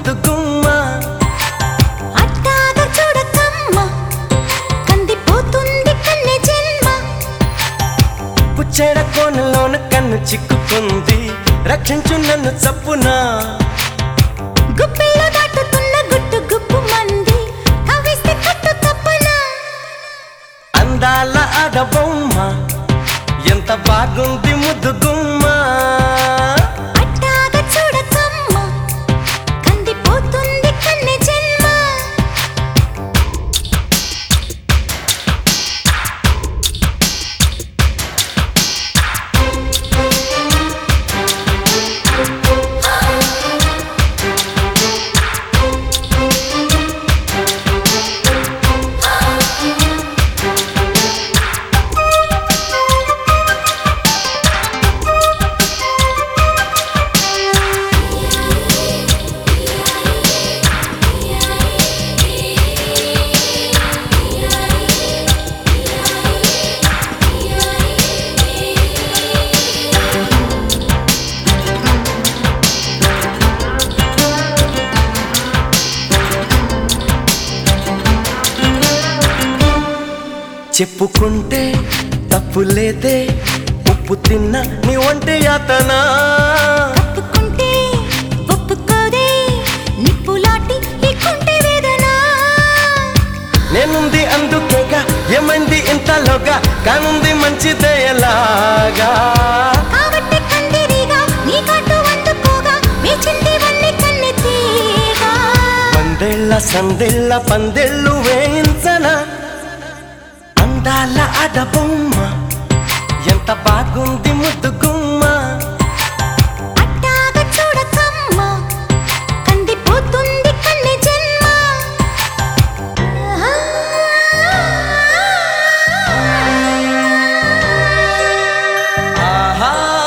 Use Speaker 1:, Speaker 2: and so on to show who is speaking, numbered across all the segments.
Speaker 1: ముద్దు గుమ్మ
Speaker 2: అట్టాగా చూడకమ్మ కందిపోతుంది కన్నె జన్మ
Speaker 1: పుచ్చేడ కోనలోన కన్ను చిక్కుకుంది రక్షించు నన్ను చప్పునా
Speaker 2: గుప్పిలో దాటుతున్న గుట్టు గుప్పు మంది కవిస్తే కట్టు తప్పనా
Speaker 1: అందాల ఆడబొమ్మ ఎంత బాగుంది ముద్దు గుమ్మ
Speaker 2: అట్టాగా చూడకమ్మ కందిపోతుంది కన్నె జన్మ
Speaker 1: చెప్పుకుంటే తప్పు లేదే ఉప్పు తిన్న నీ ఒంటి యాతనా
Speaker 2: ఒప్పుకుంటే ఒప్పుకోదే నిప్పులాటి ఈ కుంటి వేదన
Speaker 1: నేనుంది అందుకేగా ఏమైంది ఇంతలోగా కానుంది మంచిదే ఎలాగా
Speaker 2: కాబట్టి కందిరిగా నీ కట్టు అందుకోగా వేచింది వన్ని కన్నె తీగా
Speaker 1: వందేళ్ల సందేళ్ల పందెళ్ళు వేయించన అందాల ఆడబొమ్మ ఎంత బాగుంది ముద్దు గుమ్మ
Speaker 2: అట్టాగా చూడకమ్మ కందిపోతుంది కన్నె జన్మ
Speaker 1: ఆహా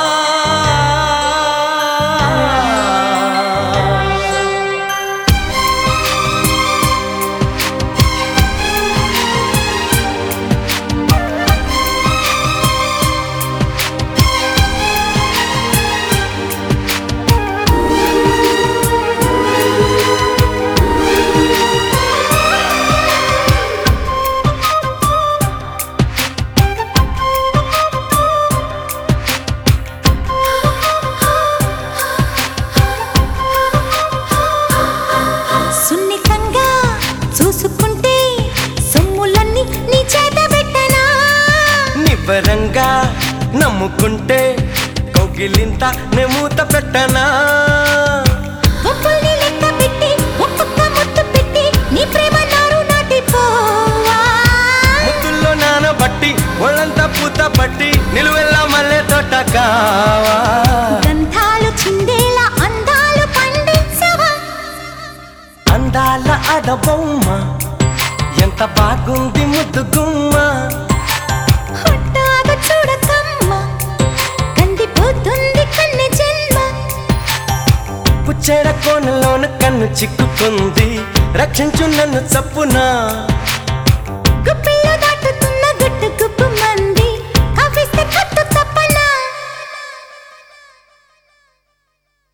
Speaker 2: సున్నితంగా చూసుకుంటే సొమ్ములన్నీ నీ చేత పెట్టనా
Speaker 1: నిబ్బరంగా నమ్ముకుంటే కౌగిలింత నెమూత పెట్టనా
Speaker 2: ఒప్పుల్ని లెక్క పెట్టి ఒక్కొక్క ముద్దు పెట్టి నీ ప్రేమ నారు నాటిపోవా
Speaker 1: ముద్దుల్లో నానబట్టి ఒళ్ళంతా పూత పట్టి నిలువెల్లా మల్లె తోట కావా
Speaker 2: గంధాలు చిందేలా అందాలు పండించవా
Speaker 1: అందాల ఆడబొమ్మ ఎంత బాగుంది ముద్దు గుమ్మ
Speaker 2: హుట్టాగా చూడకమ్మ కందిపోతుంది కన్నె జన్మ
Speaker 1: పుచ్చేడ కోనలోన కన్ను చిక్కుకుంది రక్షించు నన్ను చప్పునా
Speaker 2: గుప్పిలో దాటుతున్న గుట్టు గుప్పు